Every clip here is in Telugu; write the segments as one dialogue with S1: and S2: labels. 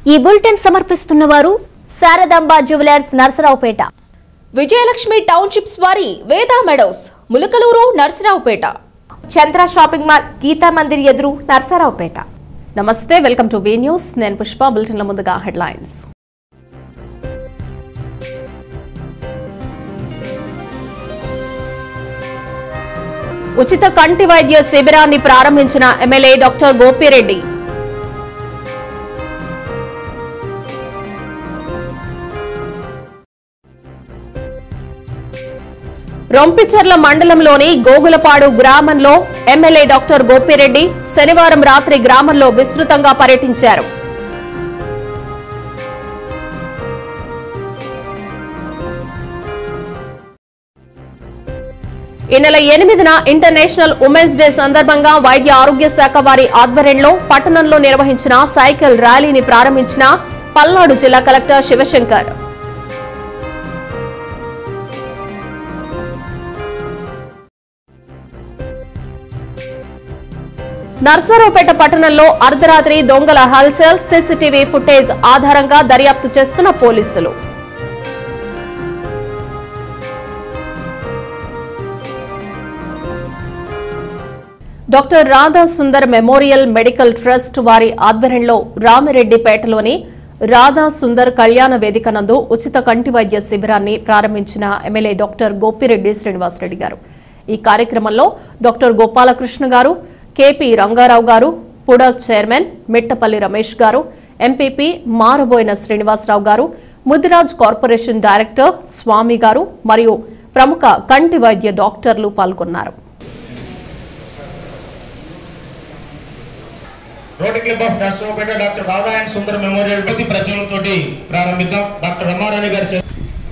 S1: ఈ బులెటిన్ సమర్పిస్తున్న వారు శారదాంబ జ్యువెలర్స్ నరసరావుపేట
S2: విజయలక్ష్మి టౌన్షిప్స్ వారి Veda meadows Mulakaluru Narsaraopet
S3: Chandra shopping mall Geeta Mandir ఎదురు నర్సరావుపేట
S4: నమస్తే వెల్కమ్ టు బీ న్యూస్ నేను పుష్ప బులెటిన్ల ముందుగా హెడ్లైన్స్ ఉచిత కంటి వైద్య శిబిరాన్ని ప్రారంభించిన ఎమ్మెల్యే డాక్టర్ గోపిరెడ్డి రొంపిచెర్ల మండలంలోని గోగులపాడు గ్రామంలో ఎమ్మెల్యే డాక్టర్ గోపిరెడ్డి శనివారం రాత్రి గ్రామంలో విస్తృతంగా పర్యటించారు ఈ నెల ఎనిమిదిన ఇంటర్నేషనల్ ఉమెన్స్ డే సందర్భంగా వైద్య ఆరోగ్య శాఖ వారి ఆధ్వర్యంలో పట్టణంలో నిర్వహించిన సైకిల్ ర్యాలీని ప్రారంభించిన పల్నాడు జిల్లా కలెక్టర్ శివశంకర్ నర్సరావుపేట పట్టణంలో అర్ధరాత్రి దొంగల హల్చల్ సీసీటీవీ ఫుటేజ్ ఆధారంగా దర్యాప్తు చేస్తున్న పోలీసులు doctor Radha Sundar memorial medical trust వారి ఆధ్వర్యంలో రామిరెడ్డిపేటలోని రాధా సుందర్ కళ్యాణ వేదిక నందు ఉచిత కంటి వైద్య శిబిరాన్ని ప్రారంభించిన ఎమ్మెల్యే డాక్టర్ గోపిరెడ్డి శ్రీనివాసరెడ్డి గారు ఈ కార్యక్రమంలో డాక్టర్ గోపాలకృష్ణ గారు కేపీ రంగారావు గారు పుడా చైర్మన్ మిట్టపల్లి రమేష్ గారు ఎంపీపీ మారబోయిన శ్రీనివాసరావు గారు ముదిరాజ్ కార్పొరేషన్ డైరెక్టర్ స్వామి గారు మరియు ప్రముఖ కంటి వైద్య డాక్టర్లు పాల్గొన్నారు
S5: road club of Narsaraopet doctor Radha and Sundar memorial ప్రతి ప్రచురణతోటి ప్రారంభిద్దాం డాక్టర్ రమారాణి గారు చే-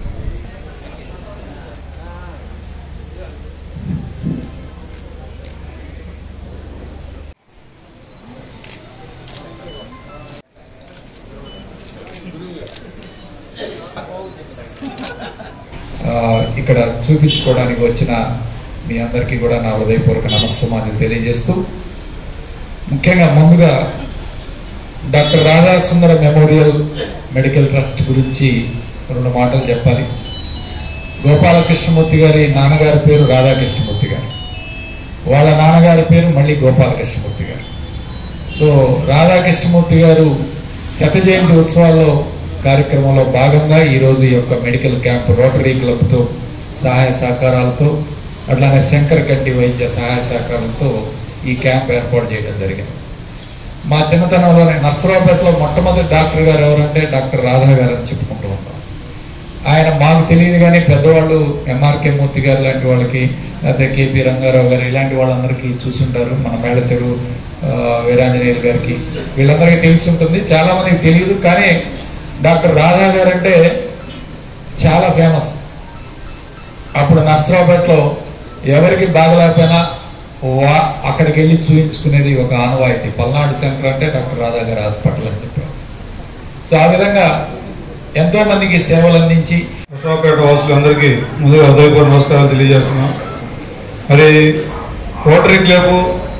S6: ఆ, ఇక్కడ చూపించుకోవడానికి వచ్చిన మీ అందరికీ కూడా నా హృదయపూర్వక నమస్సమాన్ని తెలియజేస్తూ ముఖ్యంగా ముందుగా doctor Radhasundara memorial medical trust గురించి రెండు మాటలు చెప్పాలి గోపాలకృష్ణమూర్తి గారి నాన్నగారి పేరు రాధాకృష్ణమూర్తి గారు వాళ్ళ నాన్నగారి పేరు మళ్ళీ గోపాలకృష్ణమూర్తి గారు సో రాధాకృష్ణమూర్తి గారు శత జయంతి ఉత్సవాల్లో కార్యక్రమంలో భాగంగా ఈరోజు ఈ యొక్క మెడికల్ క్యాంప్ రోటరీ క్లబ్తో సహాయ సహకారాలతో అట్లానే శంకర్ కంటి వైద్య సహాయ సహకారాలతో ఈ క్యాంప్ ఏర్పాటు చేయడం జరిగింది మా చిన్నతనంలోనే నర్సరావుపేటలో మొట్టమొదటి డాక్టర్ గారు ఎవరంటే డాక్టర్ రాధా గారు అని చెప్పుకుంటూ ఉంటాం ఆయన మాకు తెలియదు కానీ పెద్దవాళ్ళు ఎంఆర్కే మూర్తి గారు లాంటి వాళ్ళకి లేకపోతే కేపీ రంగారావు గారు ఇలాంటి వాళ్ళందరికీ చూసుంటారు మన మేళ చెరువు ఆ, వీరాంజనేయులు గారికి వీళ్ళందరికీ తెలిసి ఉంటుంది చాలా మందికి తెలియదు కానీ డాక్టర్ రాధా గారు అంటే చాలా ఫేమస్ అప్పుడు నర్సరావుపేటలో ఎవరికి బాగలేకపోయినా వా అక్కడికి వెళ్ళి చూపించుకునేది ఒక ఆనవాయితీ పల్నాడు సెంటర్ అంటే డాక్టర్ రాధా గారి హాస్పిటల్ అని చెప్పారు సో ఆ విధంగా ఎంతో మందికి సేవలు అందించి
S7: కృష్ణాపేట వాసులందరికీ ముందుగా హృదయపూర్వ నమస్కారాలు తెలియజేస్తున్నాం మరి రోటరీ క్లబ్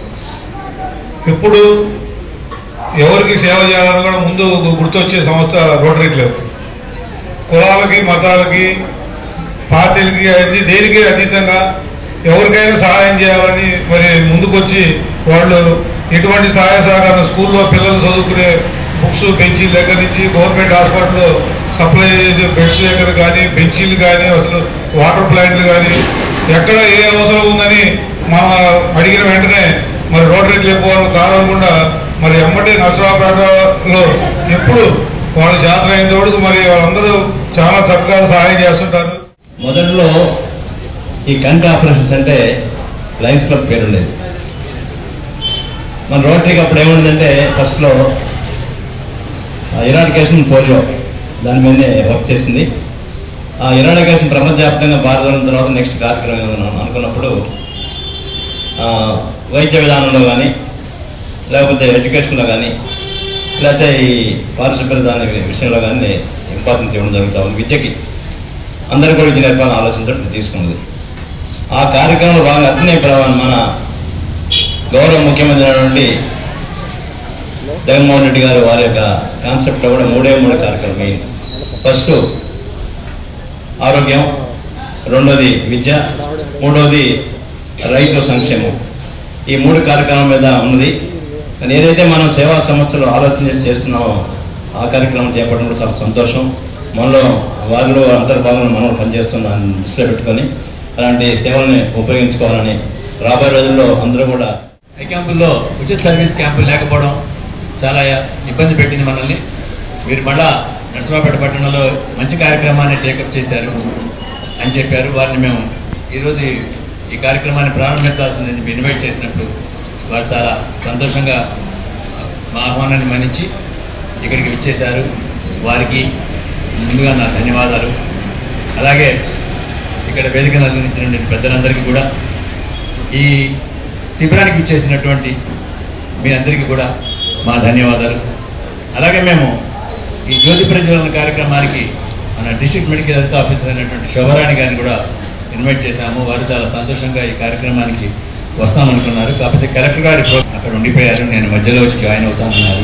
S7: ఎప్పుడు ఎవరికి సేవ చేయాలని కూడా ముందు గుర్తొచ్చే సంస్థ రోటరీ క్లబ్ కులాలకి మతాలకి పార్టీలకి అన్ని దేనికి అతీతంగా ఎవరికైనా సహాయం చేయాలని మరి ముందుకొచ్చి వాళ్ళు ఎటువంటి సహాయ సహకారం స్కూల్లో పిల్లలు చదువుకునే బుక్స్ బెంచీల దగ్గర నుంచి గవర్నమెంట్ హాస్పిటల్లో సప్లై చేసే బెడ్స్ దగ్గర కానీ బెంచీలు కానీ అసలు వాటర్ ప్లాంట్లు కానీ ఎక్కడ ఏ అవసరం ఉందని మనం అడిగిన వెంటనే మరి రోటరీ క్లబ్ వారు కాదనకుండా మరి ఎమ్మటి నర్సరావుపేటలో ఎప్పుడు వాళ్ళ జాతర అయిన తోడుకు మరి వాళ్ళందరూ చాలా చక్కగా సహాయం చేస్తుంటారు
S8: మొదట్లో ఈ కంటి ఆపరేషన్స్ అంటే లయన్స్ క్లబ్ పేరు ఉండేది మన రోటరీకి అప్పుడు ఏముందంటే ఫస్ట్లో ఇరాడికేషన్ పోలియో దాని మీదనే వర్క్ చేసింది ఆ ఇరాడికేషన్ ప్రపంచవ్యాప్తంగా భారతం తర్వాత నెక్స్ట్ కార్యక్రమం ఏమన్నా అనుకున్నప్పుడు ఆ, వైద్య విధానంలో కానీ లేకపోతే ఎడ్యుకేషన్లో కానీ లేకపోతే ఈ పారిశుభ్ర దాని విషయంలో కానీ ఇంపార్టెన్స్ ఇవ్వడం జరుగుతూ ఉంది విద్యకి అందరి కూడా విద్య నేర్పాలని ఆలోచించడం తీసుకున్నది ఆ కార్యక్రమంలో భాగంగా అట్నే మన గౌరవ ముఖ్యమంత్రి అయినటువంటి జగన్మోహన్ రెడ్డి గారు వారి యొక్క కాన్సెప్ట్లో కూడా మూడే మూడు కార్యక్రమం మెయిన్ ఫస్ట్ ఆరోగ్యం రెండోది విద్య మూడోది రైతు సంక్షేమం ఈ మూడు కార్యక్రమం మీద ఉన్నది కానీ ఏదైతే మనం సేవా సంస్థలు ఆలోచన చేసి చేస్తున్నామో ఆ కార్యక్రమం చేపట్టడం కూడా చాలా సంతోషం మనలో వారిలో అంతర్భాగంలో మనం పనిచేస్తున్నాం దృష్టిలో పెట్టుకొని అలాంటి సేవల్ని ఉపయోగించుకోవాలని రాబోయే రోజుల్లో అందరూ కూడా
S9: ఈ క్యాంపుల్లో ఉచిత సర్వీస్ క్యాంపులు లేకపోవడం చాలా ఇబ్బంది పెట్టింది మనల్ని మీరు మళ్ళా నరసింహపేట పట్టణంలో మంచి కార్యక్రమాన్ని టేకప్ చేశారు అని చెప్పారు వారిని మేము ఈరోజు ఈ- ఈ కార్యక్రమాన్ని ప్రారంభించాల్సింది చెప్పి ఇన్వైట్ చేసినప్పుడు వారు చాలా సంతోషంగా మా ఆహ్వానాన్ని మన్నించి ఇక్కడికి విచ్చేశారు వారికి ముందుగా నా ధన్యవాదాలు అలాగే ఇక్కడ వేదికను అందించిన పెద్దలందరికీ కూడా ఈ శిబిరానికి ఇచ్చేసినటువంటి మీ అందరికీ కూడా మా ధన్యవాదాలు అలాగే మేము ఈ జ్యోతి ప్రజ్వలన కార్యక్రమానికి మన డిస్ట్రిక్ట్ మెడికల్ హెల్త్ ఆఫీసర్ అయినటువంటి శోభరాణి గారిని కూడా ఇన్వైట్ చేశాము వారు చాలా సంతోషంగా ఈ కార్యక్రమానికి వస్తామనుకున్నారు కాకపోతే కలెక్టర్ గారు ఇప్పుడు అక్కడ ఉండిపోయారు నేను మధ్యలో వచ్చి జాయిన్ అవుతానన్నారు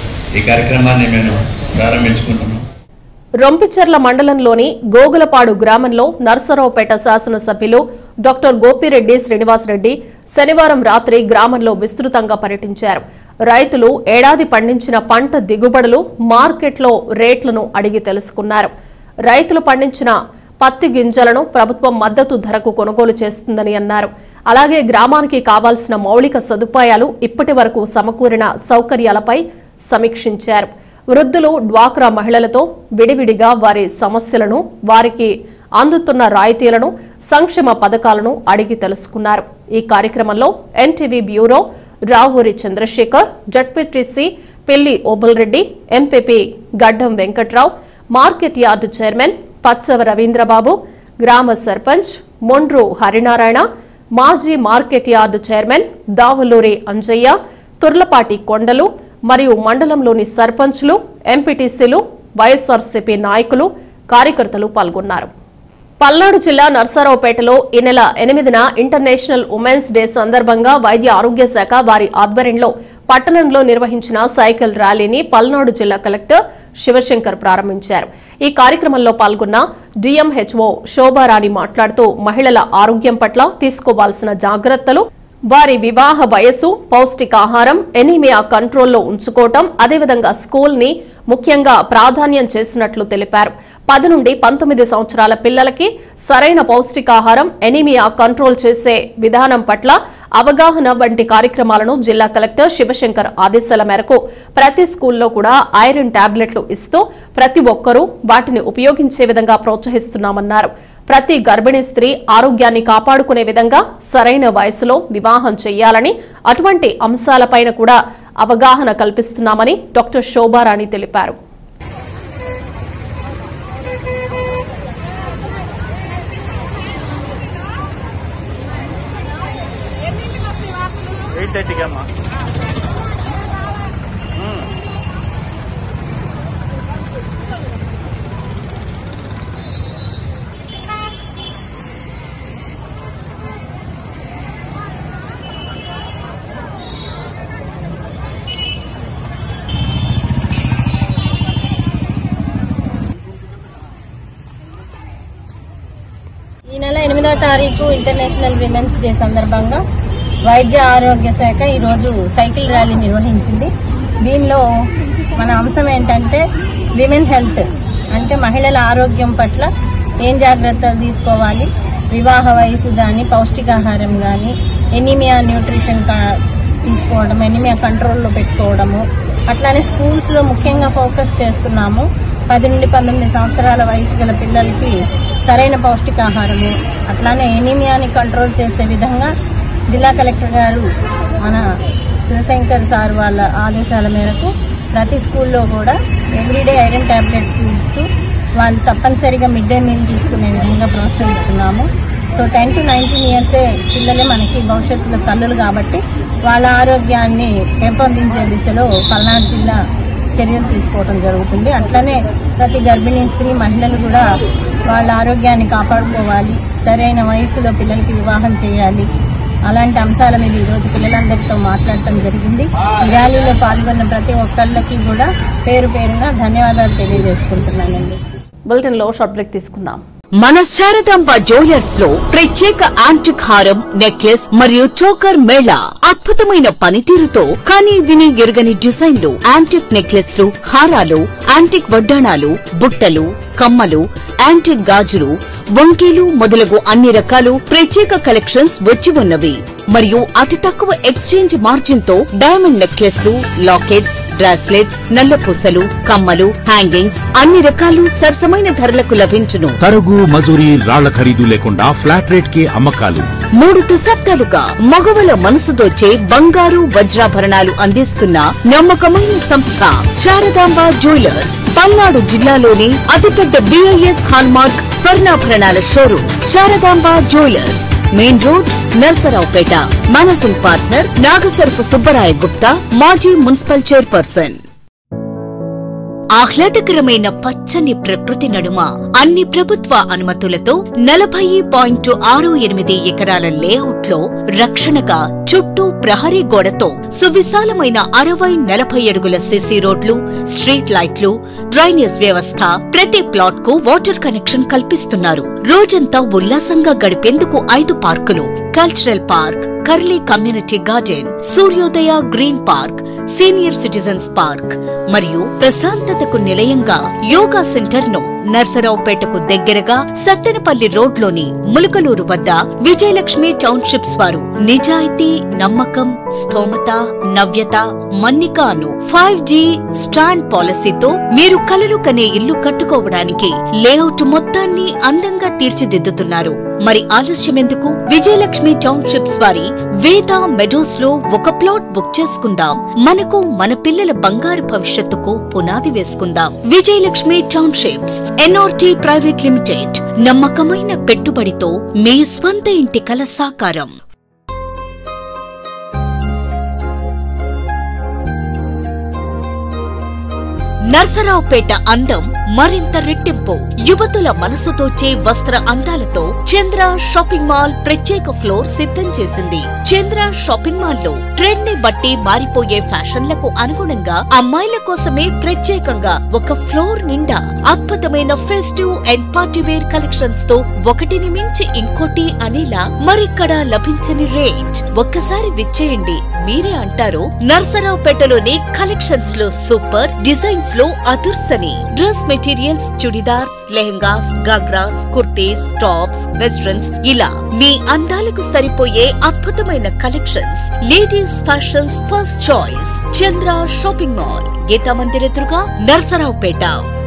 S9: ఈ కార్యక్రమాన్ని మేము ప్రారంభించుకుంటున్నాం
S4: రొంపిచెర్ల మండలంలోని గోగులపాడు గ్రామంలో నర్సరావుపేట శాసనసభ్యులు డాక్టర్ గోపిరెడ్డి శ్రీనివాసరెడ్డి శనివారం రాత్రి గ్రామంలో విస్తృతంగా పర్యటించారు రైతులు ఏడాది పండించిన పంట దిగుబడులు మార్కెట్లో రేట్లను అడిగి తెలుసుకున్నారు రైతులు పండించిన పత్తి గింజలను ప్రభుత్వం మద్దతు ధరకు కొనుగోలు చేస్తుందని అన్నారు అలాగే గ్రామానికి కావాల్సిన మౌలిక సదుపాయాలు ఇప్పటి వరకు సమకూరిన సౌకర్యాలపై సమీక్షించారు వృద్ధులు డ్వాక్రా మహిళలతో విడివిడిగా వారి సమస్యలను వారికి అందుతున్న రాయితీలను సంక్షేమ పథకాలను అడిగి తెలుసుకున్నారు ఈ కార్యక్రమంలో NTV bureau Ravuri Chandrasekhar ZPTC Pelli Obulreddy MPP Gaddam Venkatrao market yard chairman Pachava Ravindrababu గ్రామ సర్పంచ్ మొండ్రు హరినారాయణ మాజీ market yard chairman Davuluri Anjaiah Turlapati Kondalu మరియు మండలంలోని సర్పంచ్లు ఎంపీటీసీలు వైఎస్ఆర్సీపీ నాయకులు కార్యకర్తలు పాల్గొన్నారు పల్నాడు జిల్లా నర్సారావుపేటలో ఈ నెల ఎనిమిదిన ఇంటర్నేషనల్ ఉమెన్స్ డే సందర్భంగా వైద్య ఆరోగ్య శాఖ వారి ఆధ్వర్యంలో పట్టణంలో నిర్వహించిన సైకిల్ ర్యాలీని పల్నాడు జిల్లా కలెక్టర్ శివశంకర్ ప్రారంభించారు ఈ కార్యక్రమంలో పాల్గొన్న డిఎంహెచ్ఓ శోభారాణి మాట్లాడుతూ మహిళల ఆరోగ్యం పట్ల తీసుకోవాల్సిన జాగ్రత్తలు వారి వివాహ వయస్సు పౌష్టికాహారం ఎనీమియా కంట్రోల్లో ఉంచుకోవటం అదేవిధంగా స్కూల్ ని ముఖ్యంగా ప్రాధాన్యం చేసినట్లు తెలిపారు పది నుండి పంతొమ్మిది సంవత్సరాల పిల్లలకి సరైన పౌష్టికాహారం ఎనీమియా కంట్రోల్ చేసే విధానం పట్ల అవగాహన వంటి కార్యక్రమాలను జిల్లా కలెక్టర్ శివశంకర్ ఆదేశాల మేరకు ప్రతి స్కూల్లో కూడా ఐరన్ టాబ్లెట్లు ఇస్తూ ప్రతి ఒక్కరూ వాటిని ఉపయోగించే విధంగా ప్రోత్సహిస్తున్నామన్నారు ప్రతి గర్భిణీ స్త్రీ ఆరోగ్యాన్ని కాపాడుకునే విధంగా సరైన వయసులో వివాహం చేయాలని అటువంటి అంశాలపైన కూడా అవగాహన కల్పిస్తున్నామని డాక్టర్ శోభారాణి తెలిపారు
S10: ఎయిట్ థర్టీకి అమ్మా
S11: ఈ నెల ఎనిమిదవ తారీఖు ఇంటర్నేషనల్ విమెన్స్ డే సందర్భంగా వైద్య ఆరోగ్య శాఖ ఈరోజు సైకిల్ ర్యాలీ నిర్వహించింది దీనిలో మన అంశం ఏంటంటే విమెన్ హెల్త్ అంటే మహిళల ఆరోగ్యం పట్ల ఏం జాగ్రత్తలు తీసుకోవాలి వివాహ వయసు కానీ పౌష్టికాహారం కానీ ఎనీమియా న్యూట్రిషన్ కా- తీసుకోవడం ఎనీమియా కంట్రోల్లో పెట్టుకోవడము అట్లానే స్కూల్స్ లో ముఖ్యంగా ఫోకస్ చేస్తున్నాము పది నుండి పంతొమ్మిది సంవత్సరాల వయసు గల పిల్లలకి సరైన పౌష్టికాహారము అట్లానే ఎనీమియాని కంట్రోల్ చేసే విధంగా జిల్లా కలెక్టర్ గారు మన శివశంకర్ సార్ వాళ్ళ ఆదేశాల మేరకు ప్రతి స్కూల్లో కూడా ఎవ్రీడే ఐరన్ టాబ్లెట్స్ ఇస్తూ వాళ్ళు తప్పనిసరిగా మిడ్ డే మీల్ తీసుకునే విధంగా ప్రోత్సహిస్తున్నాము సో టెన్ టు నైన్టీన్ ఇయర్సే పిల్లలే మనకి భవిష్యత్తులో తల్లులు కాబట్టి వాళ్ళ ఆరోగ్యాన్ని పెంపొందించే దిశలో పల్నాడు జిల్లా చర్యలు తీసుకోవడం జరుగుతుంది అట్లనే ప్రతి గర్భిణీ స్త్రీ మహిళలు కూడా వాళ్ళ ఆరోగ్యాన్ని కాపాడుకోవాలి సరైన వయసులో పిల్లలకి వివాహం చేయాలి అలాంటి అంశాల మీద ఈ రోజు పిల్లలందరితో మాట్లాడటం జరిగింది ఈ ర్యాలీలో పాల్గొన్న ప్రతి ఒక్కళ్ళకి కూడా పేరు పేరున ధన్యవాదాలు తెలియజేసుకుంటున్నానండి
S4: బులెటిన్ లో షార్ట్ బ్రేక్ తీసుకుందాం
S10: మన శారదాంబ జ్యువెలర్స్ లో ప్రత్యేక యాంటిక్ హారం నెక్లెస్ మరియు చోకర్ మేళా అద్భుతమైన పనితీరుతో కానీ విని ఎరుగని డిజైన్లు యాంటిక్ నెక్లెస్లు హారాలు యాంటిక్ వడ్డాణాలు బుట్టలు కమ్మలు యాంటిక్ గాజులు వంకీలు మొదలగు అన్ని రకాలు ప్రత్యేక కలెక్షన్స్ వచ్చి ఉన్నవి మరియు అతి తక్కువ ఎక్స్చేంజ్ మార్జిన్ తో డైమండ్ నెక్లెస్లు లాకెట్స్ బ్రాస్లెట్స్ నల్లపూసలు కమ్మలు హ్యాంగింగ్స్ అన్ని రకాలు సరసమైన ధరలకు లభించును
S12: తరుగు మజూరీ రాళ్ల ఖరీదు లేకుండా ఫ్లాట్ రేట్ కి అమ్మకాలు
S10: మూడు దశాబ్దాలుగా మగవల మనసు దోచే బంగారు వజ్రాభరణాలు అందిస్తున్న నమ్మకమైన సంస్థ శారదాంబ జ్యువెలర్స్ పల్నాడు జిల్లాలోని అతిపెద్ద బిఐఎస్ హాల్మార్క్ స్వర్ణాభరణాల showroom Sharadamba jewellers main road Narsaraopet managing partner Nagasarapu Subbaraya Gupta మాజీ మున్సిపల్ చైర్పర్సన్ ఆహ్లాదకరమైన పచ్చని ప్రకృతి నడుమ అన్ని ప్రభుత్వ అనుమతులతో నలభై పాయింట్ ఆరు ఎనిమిది ఎకరాల లేఅవుట్ లో రక్షణగా చుట్టూ ప్రహరీ గోడతో సువిశాలమైన అరవై నలభై అడుగుల సిసి రోడ్లు స్ట్రీట్ లైట్లు డ్రైనేజ్ వ్యవస్థ ప్రతి ప్లాట్ కు వాటర్ కనెక్షన్ కల్పిస్తున్నారు రోజంతా ఉల్లాసంగా గడిపేందుకు ఐదు పార్కులు కల్చరల్ పార్క్ కర్లీ community garden Suryodaya green park senior citizens park మరియు ప్రశాంతతకు నిలయంగా యోగా సెంటర్ ను నర్సరావుపేటకు దగ్గరగా సత్తెనపల్లి రోడ్లోని ములకలూరు వద్ద విజయలక్ష్మి టౌన్షిప్స్ వారు నిజాయితీ నమ్మకం స్థోమత నవ్యత మన్నిక అను ఫైవ్ జీ స్టాండ్ పాలసీతో మీరు కలలు కనే ఇల్లు కట్టుకోవడానికి లేఅవుట్ మొత్తాన్ని అందంగా తీర్చిదిద్దుతున్నారు మరి ఆలస్యం ఎందుకు విజయలక్ష్మి టౌన్షిప్స్ వారి వేద మెడోస్ లో ఒక ప్లాట్ బుక్ చేసుకుందాం మనకు మన పిల్లల బంగారు భవిష్యత్తుకు పునాది వేసుకుందాం Vijayalakshmi townships NRT private limited నమ్మకమైన పెట్టుబడితో మీ స్వంత ఇంటి కల సాకారం నర్సరావుపేట అందం మరింత రెట్టింపు యువతుల మనసు తోచే వస్త్ర అందాలతో చంద్ర షాపింగ్ మాల్ ప్రత్యేక ఫ్లోర్ సిద్ధం చేసింది చంద్ర షాపింగ్ మాల్ లో ట్రెండ్ ని బట్టి మారిపోయే ఫ్యాషన్లకు అనుగుణంగా అమ్మాయిల కోసమే ప్రత్యేకంగా ఒక ఫ్లోర్ నిండా అద్భుతమైన festive and party wear collections తో ఒకటిని మించి ఇంకోటి అనేలా మరిక్కడ లభించని రేంజ్ ఒక్కసారి విచ్చేయండి మీరే అంటారు నర్సరావుపేటలోని కలెక్షన్స్ లో సూపర్ డిజైన్స్ లో అదుర్సని dress materials chudidars lehengas ghagras kurtis tops westerns ఇలా మీ అందాలకు సరిపోయే అద్భుతమైన collections ladies fashions first choice Chandra shopping mall Geeta Mandir ఎదురుగా Narsaraopet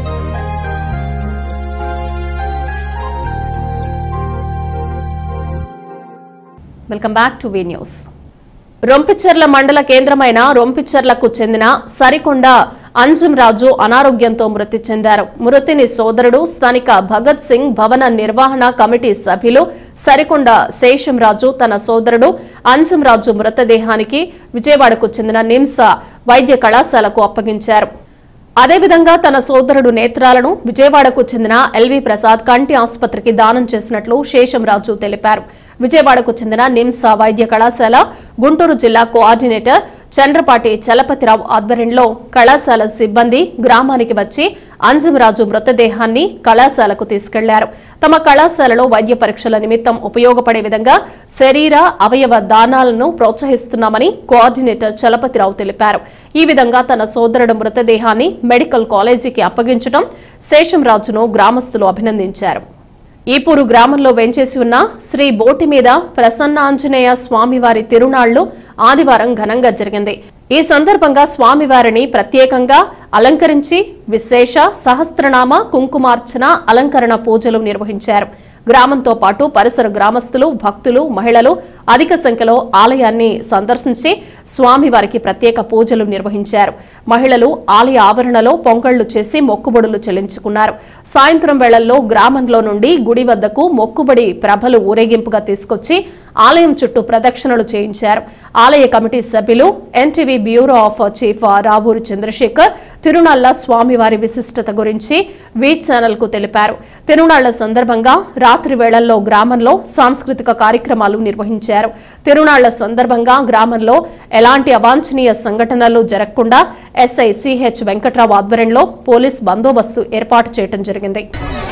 S4: welcome back to V news Rompicherla మండల కేంద్రమైన రొంపిచెర్లకు చెందిన సరికొండ అంజుం రాజు అనారోగ్యంతో మృతి చెందారు మృతిని సోదరుడు స్థానిక భగత్ సింగ్ భవన నిర్వహణ కమిటీ సభ్యులు సరికొండ శేషం రాజు తన సోదరుడు అంజుం రాజు మృతదేహానికి విజయవాడకు చెందిన నిమ్స్ వైద్య కళాశాలకు అప్పగించారు అదేవిధంగా తన సోదరుడు నేత్రాలను విజయవాడకు చెందిన ఎల్వి ప్రసాద్ కంటి ఆసుపత్రికి దానం చేసినట్లు శేషంరాజు తెలిపారు విజయవాడకు చెందిన నిమ్స్ వైద్య కళాశాల గుంటూరు జిల్లా కోఆర్డినేటర్ చంద్రపాటి చలపతిరావు ఆధ్వర్యంలో కళాశాల సిబ్బంది గ్రామానికి వచ్చి అంజమరాజు మృతదేహాన్ని కళాశాలకు తీసుకెళ్లారు తమ కళాశాలలో వైద్య పరీక్షల నిమిత్తం ఉపయోగపడే విధంగా శరీర అవయవ దానాలను ప్రోత్సహిస్తున్నామని కోఆర్డినేటర్ చలపతిరావు తెలిపారు ఈ విధంగా తన సోదరుడు మృతదేహాన్ని మెడికల్ కాలేజీకి అప్పగించడం శేషంరాజును గ్రామస్తులు అభినందించారు ఈపూరు గ్రామంలో వెంచేసి ఉన్న శ్రీ బోటి మీద ప్రసన్నాంజనేయ స్వామివారి తిరునాళ్లు ఆదివారం ఘనంగా జరిగింది ఈ సందర్భంగా స్వామివారిని ప్రత్యేకంగా అలంకరించి విశేష సహస్రనామ కుంకుమార్చన అలంకరణ పూజలు నిర్వహించారు గ్రామంతో పాటు పరిసర గ్రామస్తులు భక్తులు మహిళలు అధిక సంఖ్యలో ఆలయాన్ని సందర్శించి స్వామివారికి ప్రత్యేక పూజలు నిర్వహించారు మహిళలు ఆలయ ఆవరణలో పొంగళ్లు చేసి మొక్కుబడులు చెల్లించుకున్నారు సాయంత్రం వేళల్లో గ్రామంలో నుండి గుడి వద్దకు మొక్కుబడి ప్రభలు ఊరేగింపుగా తీసుకొచ్చి ఆలయం చుట్టూ ప్రదక్షిణలు చేయించారు ఆలయ కమిటీ సభ్యులు NTV bureau of chief Ravuri Chandrasekhar తిరునాళ్ల స్వామివారి విశిష్టత గురించి వీ ఛానల్ కు తెలిపారు తిరునాళ్ల సందర్భంగా రాత్రి వేళల్లో గ్రామంలో సాంస్కృతిక కార్యక్రమాలు నిర్వహించారు తెలిపారు తిరునాళ్ల సందర్భంగా గ్రామంలో ఎలాంటి అవాంఛనీయ సంఘటనలు జరగకుండా ఎస్ఐ సిహెచ్ వెంకట్రావు ఆధ్వర్యంలో పోలీస్ బందోబస్తు ఏర్పాటు చేయడం జరిగింది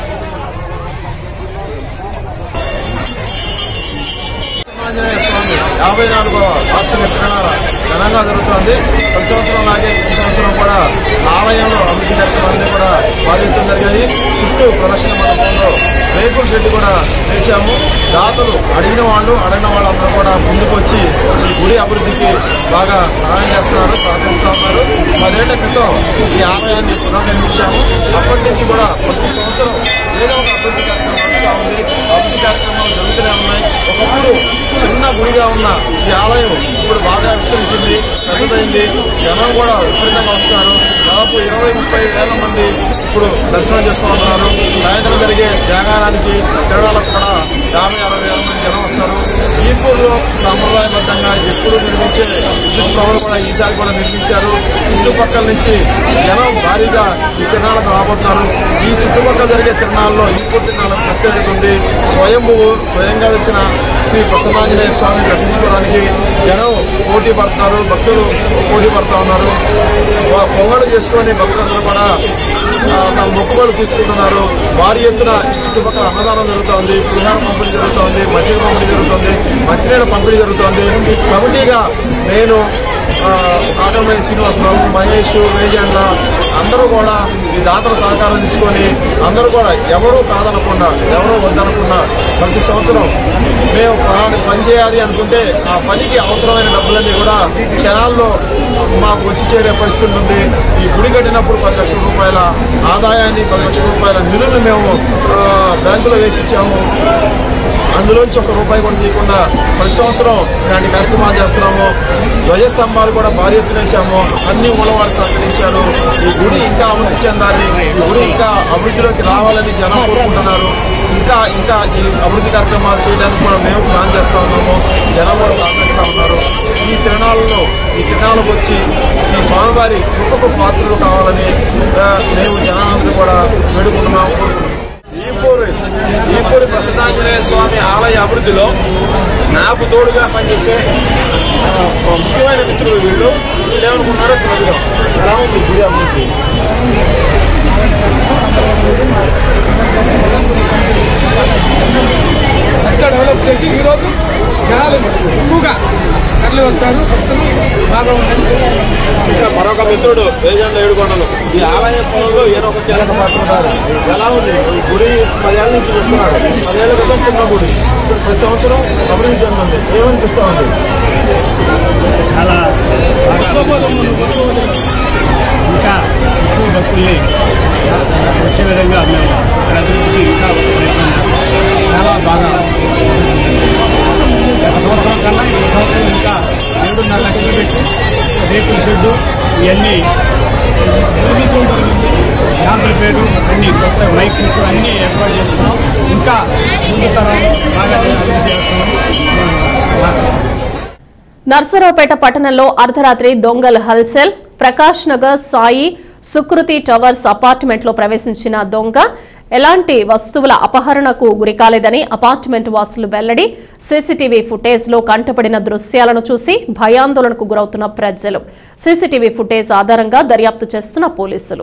S13: ఆంజనేయ స్వామి యాభై నాలుగవ వార్షిక తిరణాల ఘనంగా జరుగుతోంది ప్రతి సంవత్సరం లాగే ఈ సంవత్సరం కూడా ఆలయంలో అభివృద్ధి కార్యక్రమాలన్నీ కూడా పాల్గొనడం జరిగాయి చుట్టూ ప్రదర్శన మండపంలో రేకుల షెడ్ కూడా వేశాము దాతలు అడిగిన వాళ్ళు అడిగిన వాళ్ళందరూ కూడా ముందుకు వచ్చి ఈ గుడి అభివృద్ధికి బాగా సహాయం చేస్తున్నారు సహకరిస్తూ ఉన్నారు పదేళ్ల క్రితం ఈ ఆలయాన్ని పునర్నిర్మించాము అప్పటి నుంచి కూడా ప్రతి సంవత్సరం ఏదో ఒక అభివృద్ధి కార్యక్రమం జరుగుతూ ఉంది అభివృద్ధి కార్యక్రమాలు జరుగుతూనే ఉన్నాయి ఒకప్పుడు చిన్న గుడిగా ఉన్న ఈ ఆలయం ఇప్పుడు బాగా విస్తరించింది పెద్దదైంది జనం కూడా విపరీతంగా వస్తున్నారు దాదాపు ఇరవై ముప్పై వేల మంది ఇప్పుడు దర్శనం చేసుకుంటున్నారు సాయంత్రం జరిగే జాగారానికి తిరగడానికి కూడా యాభై అరవై వేల మంది జనం వస్తారు ఈపూర్లో సాంప్రదాయబద్ధంగా ఎప్పుడు నిర్మించే విద్యుత్ పవర్ కూడా ఈసారి కూడా నిర్మించారు చుట్టుపక్కల నుంచి జనం భారీగా ఈ తిరణాలకు రాబోతున్నారు ఈ చుట్టుపక్కల జరిగే తిరణాల్లో ఈపూర్ తిరణాలకు ప్రత్యేకత ఉంది స్వయంభువు స్వయంగా వచ్చిన శ్రీ ప్రసన్నాంజనేయ స్వామిని దర్శించుకోవడానికి జనం పోటీ పడుతున్నారు భక్తులు పోటీ పడుతూ ఉన్నారు వా- పొంగలు చేసుకొని భక్తులందరూ కూడా ఆ, తమ మొక్కుబడులు తీర్చుకుంటున్నారు భారీ ఎత్తున ఈ చుట్టుపక్కల అన్నదానం జరుగుతోంది పులిహార పంపిణీ జరుగుతోంది మజ్జిగ పంపిణీ జరుగుతోంది మంచినీళ్ళ పంపిణీ జరుగుతోంది కమిటీగా నేను ఆ, కాటమయ్య శ్రీనివాసరావు మహేష్ వేజండ్ల అందరూ కూడా ఈ దాతల సహకారం తీసుకొని అందరూ కూడా ఎవరూ కాదనకుండా ఎవరూ వద్దనకుండా ప్రతి సంవత్సరం మేము ఫలానా పని చేయాలి అనుకుంటే ఆ పనికి అవసరమైన డబ్బులన్నీ కూడా క్షణాల్లో మాకు వచ్చి చేరే పరిస్థితి ఉంది ఈ గుడి కట్టినప్పుడు పది లక్షల రూపాయల ఆదాయాన్ని పది లక్షల రూపాయల నిధులను మేము ఆ, బ్యాంకులో వేసి ఇచ్చాము అందులోంచి ఒక రూపాయి కూడా తీయకుండా ప్రతి సంవత్సరం ఇలాంటి కార్యక్రమాలు చేస్తున్నాము ధ్వజస్తంభాలు కూడా భారీ ఎత్తున వేసాము అన్ని మూలవాళ్ళు సహకరించారు ఈ గుడి ఇంకా అభివృద్ధి చెందాలి ఈ గుడి ఇంకా అభివృద్ధిలోకి రావాలని జనం కోరుకుంటున్నారు ఇంకా ఇంకా ఈ అభివృద్ధి కార్యక్రమాలు చేయడానికి కూడా మేము ప్లాన్ చేస్తా ఉన్నాము జనం కూడా సహకరిస్తూ ఉన్నారు ఈ తిరణాలలో ఈ తిరణాలకు వచ్చి ఈ స్వామివారి కృపకు పాత్రలు కావాలని ఆ, మేము జనాలందరూ కూడా వేడుకుంటున్నాము కోరుకుంటున్నాము ఈపూరి ఈపూరి ప్రసన్నాంజనేయ స్వామి ఆలయ అభివృద్ధిలో నాకు తోడుగా పనిచేసే ఆ, ముఖ్యమైన మిత్రులు వీళ్ళు వీళ్ళు ఏమనుకున్నారో చూడగా ఎలా ఉంది గుడి అభివృద్ధి
S14: అంతా డెవలప్ చేసి ఈరోజు జనాలు ఎక్కువగా తరలి వస్తారు భక్తులు బాగా ఉండండి
S13: ఇంకా మరొక మిత్రుడు వేజండ ఏడుకొండలు ఈ ఆలయ పనుల్లో ఈయన ఒక కీలక పాత్ర ఉన్నారు ఎలా ఉంది ఈ గుడి పదేళ్ల నుంచి చూస్తున్నాడు పదేళ్ల క్రితం చిన్న గుడి ఇప్పుడు ప్రతి సంవత్సరం అభివృద్ధి చెందుతుంది ఏమనిపిస్తా ఉంది
S15: చాలా ఇంకా ఎక్కువ భక్తుల్ని వచ్చే విధంగా మేము ఇక్కడ అభివృద్ధికి ఇంకా ప్రయత్నం చేస్తాం చాలా బాగా గత సంవత్సరం కన్నా ఈ సంవత్సరం ఇంకా ఏడున్నర లక్షలు పెట్టి రేకుల షెడ్డు ఇవన్నీ యాంప్ల పేరు అన్ని కొత్త మైక్ సెట్ అన్నీ ఏర్పాటు చేసుకున్నాం ఇంకా ముందు తరం బాగా అభివృద్ధి చేస్తున్నాం
S4: నర్సరావుపేట పట్టణంలో అర్ధరాత్రి దొంగల హల్చల్ ప్రకాష్ నగర్ సాయి సుకృతి టవర్స్ అపార్ట్మెంట్ లో ప్రవేశించిన దొంగ ఎలాంటి వస్తువుల అపహరణకు గురికాలేదని అపార్ట్మెంట్ వాసులు వెల్లడి సీసీటీవీ ఫుటేజ్ లో కంటపడిన దృశ్యాలను చూసి భయాందోళనకు గురవుతున్న ప్రజలు సీసీటీవీ ఫుటేజ్ ఆధారంగా దర్యాప్తు చేస్తున్న పోలీసులు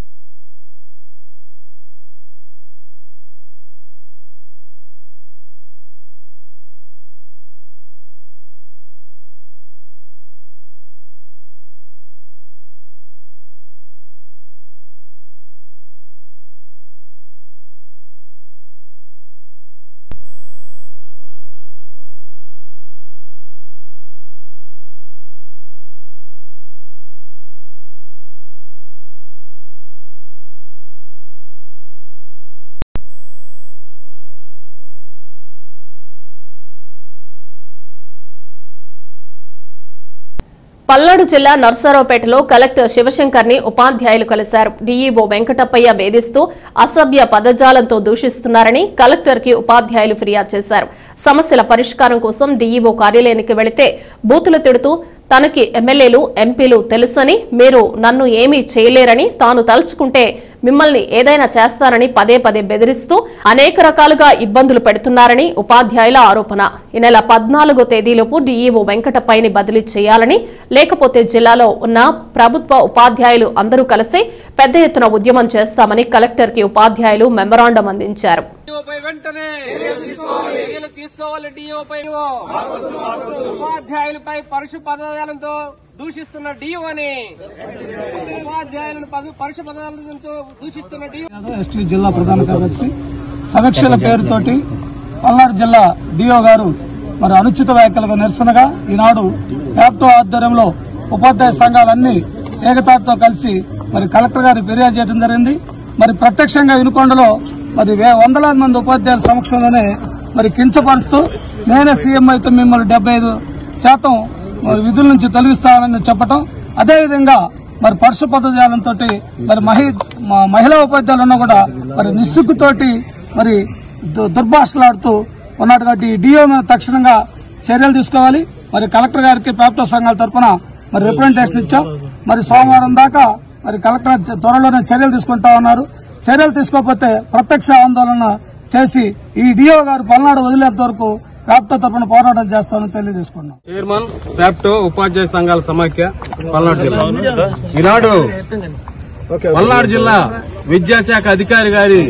S4: పల్నాడు జిల్లా నర్సారావుపేటలో కలెక్టర్ శివశంకర్ ని ఉపాధ్యాయులు కలిశారు డీఈఓ వెంకటప్పయ్య వేధిస్తూ అసభ్య పదజాలంతో దూషిస్తున్నారని కలెక్టర్ కి ఉపాధ్యాయులు ఫిర్యాదు చేశారు సమస్యల పరిష్కారం కోసం డీఈఓ కార్యాలయానికి వెళితే బూతులు తిడుతూ తనకి ఎమ్మెల్యేలు ఎంపీలు తెలుసని మీరు నన్ను ఏమీ చేయలేరని తాను తలుచుకుంటే మిమ్మల్ని ఏదైనా చేస్తారని పదే పదే బెదిరిస్తూ అనేక రకాలుగా ఇబ్బందులు పెడుతున్నారని ఉపాధ్యాయుల ఆరోపణ ఈ నెల పద్నాలుగో తేదీలోపు డీఈఓ వెంకటపైని బదిలీ చేయాలని లేకపోతే జిల్లాలో ఉన్న ప్రభుత్వ ఉపాధ్యాయులు అందరూ కలిసి పెద్ద ఎత్తున ఉద్యమం చేస్తామని కలెక్టర్కి ఉపాధ్యాయులు మెమరాండం అందించారు
S16: వెంటనే చర్యలు తీసుకోవాలి డిఓపై ఉపాధ్యాయులపై పరుష పదజాలంతో దూషిస్తున్న డిఓని ఉపాధ్యాయులను పదు- పరుష పదజాలంతో దూషిస్తున్న డిఓ
S15: ఎస్టీ జిల్లా ప్రధాన కార్యదర్శి సమీక్షల పేరుతోటి పల్నాడు జిల్లా డిఓ గారు మరి అనుచిత వ్యాఖ్యలకు నిరసనగా ఈనాడు యాప్టో ఆధ్వర్యంలో ఉపాధ్యాయ సంఘాలన్నీ ఏకతాటితో కలిసి మరి కలెక్టర్ గారికి ఫిర్యాదు చేయడం జరిగింది మరి ప్రత్యక్షంగా వినుకొండలో మరి వే- వందలాది మంది ఉపాధ్యాయుల సమక్షంలోనే మరి కించపరుస్తూ నేనే సీఎం అయితే మిమ్మల్ని డెబ్బై ఐదు శాతం మరి విధుల నుంచి తొలగిస్తానని చెప్పటం అదేవిధంగా మరి పరుష పదజాలంతో మరి మహి- మ- మహిళా ఉపాధ్యాయులు ఉన్నా కూడా మరి నిస్సుగ్గుతోటి మరి దు- దుర్భాషలాడుతూ ఉన్నాడు కాబట్టి డిఓ మీద తక్షణంగా చర్యలు తీసుకోవాలి మరి కలెక్టర్ గారికి పేపర్ సంఘాల తరఫున మరి రిప్రజెంటేషన్ ఇచ్చాం మరి సోమవారం దాకా మరి కలెక్టర్ త్వరలోనే చర్యలు తీసుకుంటా ఉన్నారు చర్యలు తీసుకోకపోతే ప్రత్యక్ష ఆందోళన చేసి ఈ డిఓ గారు పల్నాడు వదిలేంత వరకు వ్యాప్త తరఫున పోరాటం చేస్తామని తెలియజేసుకున్నాం
S17: చైర్మన్ ఫ్యాప్టో ఉపాధ్యాయ సంఘాల సమాఖ్య పల్నాడు జిల్లా ఈనాడు పల్నాడు జిల్లా విద్యాశాఖ అధికారి గారి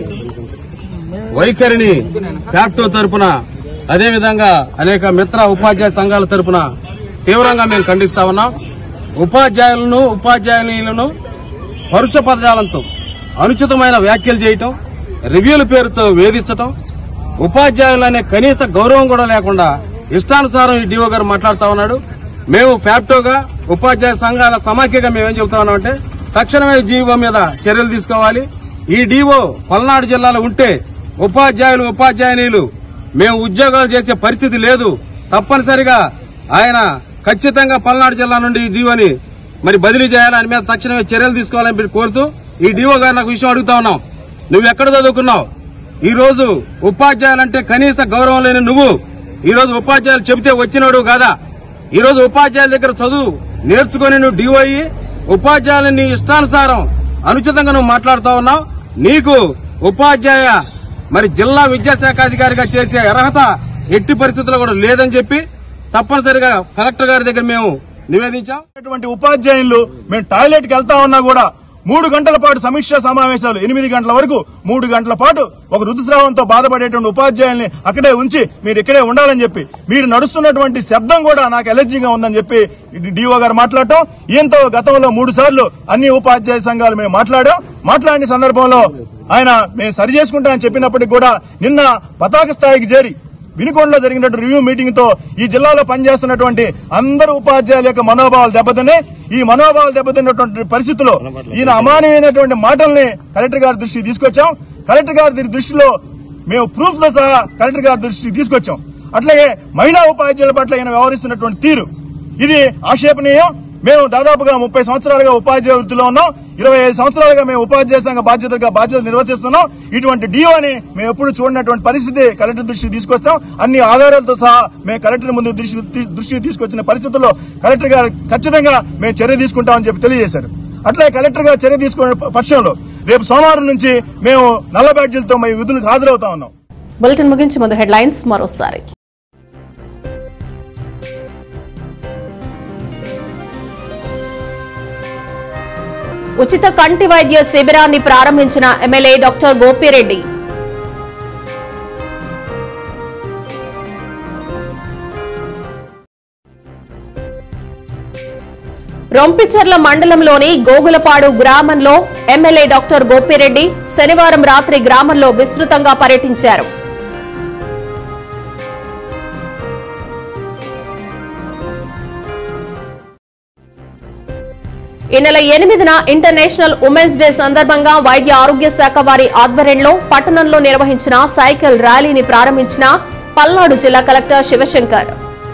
S17: వైఖరిని ఫ్యాప్టో తరపున అదేవిధంగా అనేక మిత్ర ఉపాధ్యాయ సంఘాల తరపున తీవ్రంగా మేము ఖండిస్తా ఉన్నాం ఉపాధ్యాయులను ఉపాధ్యాయులను పరుష పదజాలంతో అనుచితమైన వ్యాఖ్యలు చేయటం రివ్యూల పేరుతో వేధించటం ఉపాధ్యాయులనే కనీస గౌరవం కూడా లేకుండా ఇష్టానుసారం ఈ డిఓ గారు మాట్లాడుతా ఉన్నాడు మేము ఫ్యాప్టోగా ఉపాధ్యాయ సంఘాల సమాఖ్యగా మేము ఏం చెబుతా ఉన్నామంటే తక్షణమే జీవో మీద చర్యలు తీసుకోవాలి ఈ డిఓ పల్నాడు జిల్లాలో ఉంటే ఉపాధ్యాయులు ఉపాధ్యాయునీలు మేము ఉద్యోగాలు చేసే పరిస్థితి లేదు తప్పనిసరిగా ఆయన ఖచ్చితంగా పల్నాడు జిల్లా నుండి ఈ డిఓని మరి బదిలీ చేయాలి ఆయన మీద తక్షణమే చర్యలు తీసుకోవాలని చెప్పి కోరుతూ ఈ డిఓ గారు నాకు విషయం అడుగుతా ఉన్నాం నువ్వు ఎక్కడ చదువుకున్నావు ఈ రోజు ఉపాధ్యాయులంటే కనీస గౌరవం లేని నువ్వు ఈ రోజు ఉపాధ్యాయులు చెబితే వచ్చినాడు కాదా ఈ రోజు ఉపాధ్యాయుల దగ్గర చదువు నేర్చుకుని నువ్వు డిఓ అయ్యి ఉపాధ్యాయులని నీ ఇష్టానుసారం అనుచితంగా నువ్వు మాట్లాడుతా ఉన్నావు నీకు ఉపాధ్యాయ మరి జిల్లా విద్యాశాఖ అధికారిగా చేసే అర్హత ఎట్టి పరిస్థితుల్లో కూడా లేదని చెప్పి తప్పనిసరిగా కలెక్టర్ గారి దగ్గర మేము నివేదించాం
S18: అటువంటి ఉపాధ్యాయులు మేము టాయిలెట్ కి వెళ్తా ఉన్నా కూడా మూడు గంటల పాటు సమీక్షా సమావేశాలు ఎనిమిది గంటల వరకు మూడు గంటల పాటు ఒక రుతుస్రావంతో బాధపడేటువంటి ఉపాధ్యాయుల్ని అక్కడే ఉంచి మీరు ఇక్కడే ఉండాలని చెప్పి మీరు నడుస్తున్నటువంటి శబ్దం కూడా నాకు ఎలర్జీగా ఉందని చెప్పి డిఓ గారు మాట్లాడటం ఈయంతో గతంలో మూడు సార్లు అన్ని ఉపాధ్యాయ సంఘాలు మేము మాట్లాడాం మాట్లాడిన సందర్భంలో ఆయన మేము సరి చేసుకుంటామని చెప్పినప్పటికీ కూడా నిన్న పతాక స్థాయికి చేరి వినుకొండలో జరిగినటువంటి రివ్యూ మీటింగ్ తో ఈ జిల్లాలో పనిచేస్తున్నటువంటి అందరు ఉపాధ్యాయుల యొక్క మనోభావాలు దెబ్బతిన్నాయి ఈ మనోభావాలు దెబ్బతిన్నటువంటి పరిస్థితుల్లో ఈయన అమానవీయమైనటువంటి మాటల్ని కలెక్టర్ గారి దృష్టికి తీసుకొచ్చాం కలెక్టర్ గారి దృష్టిలో మేము ప్రూఫ్ తో సహా కలెక్టర్ గారి దృష్టికి తీసుకొచ్చాం అట్లాగే మహిళా ఉపాధ్యాయుల పట్ల ఈయన వ్యవహరిస్తున్నటువంటి తీరు ఇది ఆక్షేపణీయం మేము దాదాపుగా ముప్పై సంవత్సరాలుగా ఉపాధ్యాయ వృత్తిలో ఉన్నాం ఇరవై ఐదు సంవత్సరాలుగా మేము ఉపాధ్యాయ సంఘ బాధ్యతగా బాధ్యత నిర్వర్తిస్తున్నాం ఇటువంటి డిఓని మేము ఎప్పుడు చూడనటువంటి పరిస్థితి కలెక్టర్ దృష్టికి తీసుకొస్తాం అన్ని ఆధారాలతో సహా మేము కలెక్టర్ ముందు దృష్టి దృష్టికి తీసుకొచ్చిన పరిస్థితుల్లో కలెక్టర్ గారు ఖచ్చితంగా మేము చర్య తీసుకుంటామని చెప్పి తెలియజేశారు అట్లే కలెక్టర్ గారు చర్య తీసుకునే పక్షంలో రేపు సోమవారం నుంచి మేము నల్ల బ్యాడ్జీలతో మేము విధులకు హాజరవుతా ఉన్నాం
S4: బులెటిన్ ముగించి ముందు హెడ్లైన్స్ మరోసారి ఉచిత కంటి వైద్య శిబిరాన్ని ప్రారంభించిన ఎమ్మెల్యే డాక్టర్ గోపిరెడ్డి రొంపిచర్ల మండలంలోని గోగులపాడు గ్రామంలో ఎమ్మెల్యే డాక్టర్ గోపిరెడ్డి శనివారం రాత్రి గ్రామంలో విస్తృతంగా పర్యటించారు ఈ నెల ఎనిమిదిన ఇంటర్నేషనల్ ఉమెన్స్ డే సందర్భంగా వైద్య ఆరోగ్య శాఖ వారి ఆధ్వర్యంలో పట్టణంలో నిర్వహించిన సైకిల్ ర్యాలీని ప్రారంభించిన పల్నాడు జిల్లా కలెక్టర్ శివశంకర్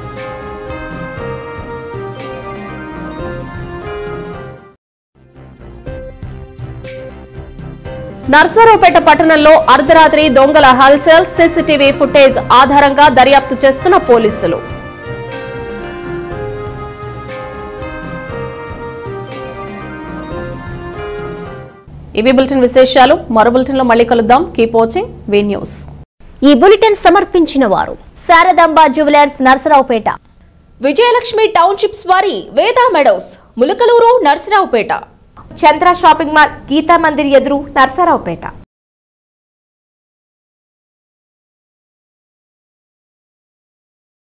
S4: నర్సరావుపేట పట్టణంలో అర్ధరాత్రి దొంగల హల్చల్ సీసీటీవీ ఫుటేజ్ ఆధారంగా దర్యాప్తు చేస్తున్న పోలీసులు ఇవి బులెటిన్ విశేషాలు మరో బులెటిన్ లో మళ్ళీ కలుద్దాం కీప్ వాచింగ్ వి న్యూస్
S1: ఈ బులెటిన్ సమర్పించిన వారు శారదాంబ జ్యువెలర్స్ నరసరావుపేట
S2: విజయలక్ష్మి టౌన్షిప్స్ వారి Veda meadows Mulakaluru Narsaraopet
S3: Chandra shopping mall Geeta Mandir ఎదురు నర్సరావుపేట